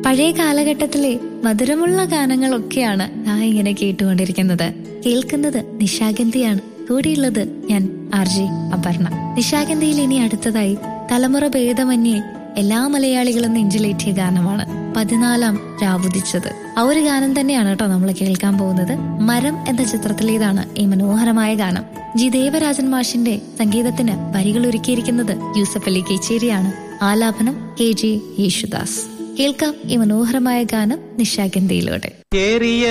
പഴയ കാലഘട്ടത്തിലെ മധുരമുള്ള ഗാനങ്ങളൊക്കെയാണ് ഞാൻ ഇങ്ങനെ കേട്ടുകൊണ്ടിരിക്കുന്നത് കേൾക്കുന്നത് നിശാഗന്ധിയാണ് കൂടെയുള്ളത് ഞാൻ ആർ ജെ അപർണ നിശാഗന്ധിയിൽ ഇനി അടുത്തതായി തലമുറ ഭേദമന്യേ എല്ലാ മലയാളികളും നെഞ്ചിലേറ്റിയ ഗാനമാണ് പതിനാലാം രാവുദിച്ചത് ആ ഒരു ഗാനം തന്നെയാണ് കേട്ടോ നമ്മൾ കേൾക്കാൻ പോകുന്നത് മരം എന്ന ചിത്രത്തിലേതാണ് ഈ മനോഹരമായ ഗാനം ജി ദേവരാജൻ മാഷിന്റെ സംഗീതത്തിന് വരികൾ ഒരുക്കിയിരിക്കുന്നത് യൂസഫ് അലി കേച്ചേരിയാണ് ആലാപനം കെ ജെ യേശുദാസ് കേൾക്കാം ഈ മനോഹരമായ ഗാനം നിശാഗന്ധിയിലൂടെ കേറിയ